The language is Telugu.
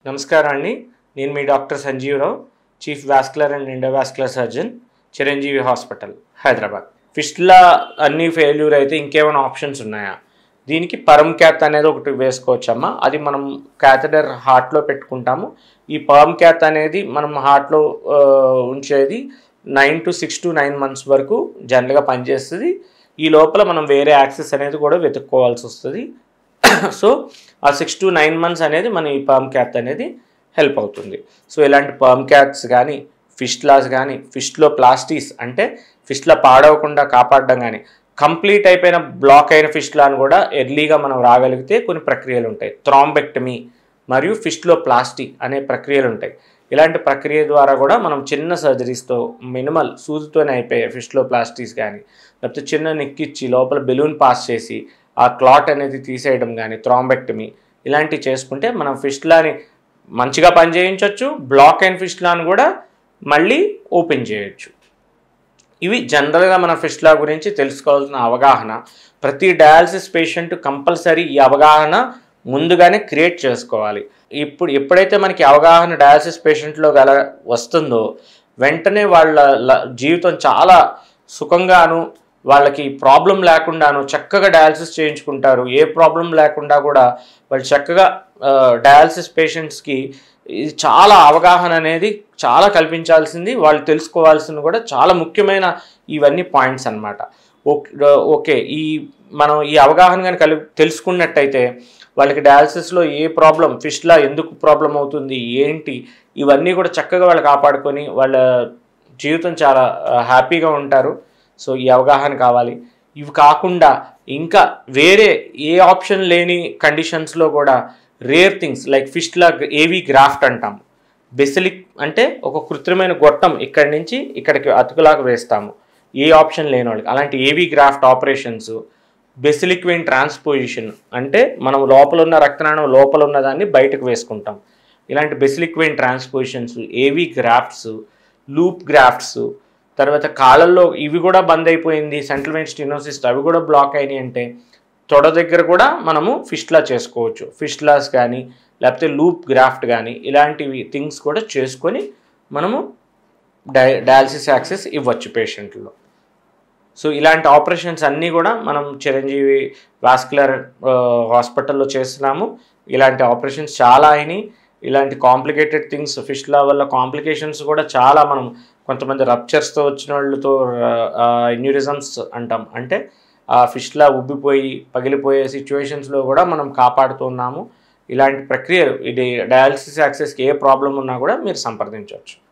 నమస్కారం అండి నేను మీ doctor Sanjeeva Rao chief vascular and endovascular surgeon Chiranjeevi hospital Hyderabad fistula అన్ని ఫెయిల్యూర్ అయితే ఇంకేమైనా ఆప్షన్స్ ఉన్నాయా దీనికి పరమ్ క్యాత్ అనేది ఒకటి వేసుకోవచ్చమ్మా అది మనం క్యాథడర్ హార్ట్లో పెట్టుకుంటాము ఈ పర్మ్ క్యాత్ అనేది మనం హార్ట్లో ఉంచేది nine to six to nine months వరకు జనరల్గా పనిచేస్తుంది ఈ లోపల మనం వేరే యాక్సెస్ అనేది కూడా వెతుక్కోవాల్సి వస్తుంది సో ఆ సిక్స్ టు నైన్ మంత్స్ అనేది మన ఈ పర్మ్ క్యాత్ అనేది హెల్ప్ అవుతుంది సో ఇలాంటి పర్మ్ క్యాత్స్ కానీ ఫిస్ట్లాస్ కానీ ఫిస్ట్లో ప్లాస్టీస్ అంటే ఫిస్ట్లా పాడవకుండా కాపాడడం కానీ కంప్లీట్ అయిపోయిన బ్లాక్ అయిన ఫిస్ట్లాను కూడా ఎర్లీగా మనం రాగలిగితే కొన్ని ప్రక్రియలు ఉంటాయి థ్రాంబెక్టమీ మరియు ఫిస్ట్లో ప్లాస్టిక్ అనే ప్రక్రియలు ఉంటాయి ఇలాంటి ప్రక్రియ ద్వారా కూడా మనం చిన్న సర్జరీస్తో మినిమల్ సూదితోనే అయిపోయే ఫిస్ట్లో ప్లాస్టిక్స్ కానీ లేకపోతే చిన్న నెక్కిచ్చి లోపల బెలూన్ పాస్ చేసి ఆ క్లాట్ అనేది తీసేయడం కానీ థ్రాంబెక్టమీ ఇలాంటివి చేసుకుంటే మనం ఫిస్ట్లాని మంచిగా పనిచేయించవచ్చు బ్లాక్ అయిన ఫిస్ట్లాని కూడా మళ్ళీ ఓపెన్ చేయొచ్చు ఇవి జనరల్గా మన ఫిస్ట్లా గురించి తెలుసుకోవాల్సిన అవగాహన ప్రతి డయాలసిస్ పేషెంట్ కంపల్సరీ ఈ అవగాహన ముందుగానే క్రియేట్ చేసుకోవాలి ఇప్పుడు ఎప్పుడైతే మనకి అవగాహన డయాలసిస్ పేషెంట్లో గల వస్తుందో వెంటనే వాళ్ళ ల- జీవితం చాలా సుఖంగాను వాళ్ళకి ప్రాబ్లం లేకుండాను చక్కగా డయాలసిస్ చేయించుకుంటారు ఏ ప్రాబ్లం లేకుండా కూడా వాళ్ళు చక్కగా డయాలసిస్ పేషెంట్స్కి ఇది చాలా అవగాహన అనేది చాలా కల్పించాల్సింది వాళ్ళు తెలుసుకోవాల్సింది కూడా చాలా ముఖ్యమైన ఇవన్నీ పాయింట్స్ అన్నమాట ఓకే ఓకే ఈ మనం ఈ అవగాహన కానీ కలి తెలుసుకున్నట్టయితే వాళ్ళకి డయాలసిస్లో ఏ ప్రాబ్లం ఫిష్లా ఎందుకు ప్రాబ్లం అవుతుంది ఏంటి ఇవన్నీ కూడా చక్కగా వాళ్ళు కాపాడుకొని వాళ్ళ జీవితం చాలా ఆ, హ్యాపీగా ఉంటారు సో ఈ అవగాహన కావాలి ఇవి కాకుండా ఇంకా వేరే ఏ ఆప్షన్ లేని కండిషన్స్లో కూడా రేర్ థింగ్స్ లైక్ ఫిష్లా ఏవి గ్రాఫ్ట్ అంటాం బెసిలిక్ అంటే ఒక కృత్రిమైన గొట్టం ఇక్కడి నుంచి ఇక్కడికి అతుకులాగా వేస్తాము ఏ ఆప్షన్ లేని వాళ్ళకి అలాంటి ఏవి graft operations basilic vein transposition అంటే మనం లోపల ఉన్న రక్తనాళం లోపల ఉన్న దాన్ని బయటకు వేసుకుంటాం ఇలాంటి బెసిలిక్ వెయిన్ ట్రాన్స్పోజిషన్స్ ఏవి గ్రాఫ్ట్స్ లూప్ గ్రాఫ్ట్స్ తర్వాత కాళ్ళల్లో ఇవి కూడా బంద్ అయిపోయింది సెంట్రల్ వెయిన్ స్టినోసిస్ అవి కూడా బ్లాక్ అయినాయి అంటే తొడ దగ్గర కూడా మనము ఫిష్లా చేసుకోవచ్చు ఫిష్లాస్ కానీ లేకపోతే లూప్ గ్రాఫ్ట్ కానీ ఇలాంటివి థింగ్స్ కూడా చేసుకొని మనము డై డయాలసిస్ యాక్సెస్ ఇవ్వచ్చు పేషెంట్లో సో ఇలాంటి ఆపరేషన్స్ అన్నీ కూడా మనం చిరంజీవి వాస్కులర్ హాస్పిటల్లో చేస్తున్నాము ఇలాంటి ఆపరేషన్స్ చాలా అయినాయి ఇలాంటి కాంప్లికేటెడ్ థింగ్స్ ఫిష్లా వల్ల కాంప్లికేషన్స్ కూడా చాలా మనం కొంతమంది రప్చర్స్తో వచ్చిన వాళ్ళతో ఇన్యూరిజమ్స్ అంటాం అంటే ఆ ఫిష్లా ఉబ్బిపోయి పగిలిపోయే సిచ్యువేషన్స్లో కూడా మనం కాపాడుతున్నాము ఇలాంటి ప్రక్రియ ఇది డయాలసిస్ యాక్సెస్కి ఏ ప్రాబ్లం ఉన్నా కూడా మీరు సంప్రదించవచ్చు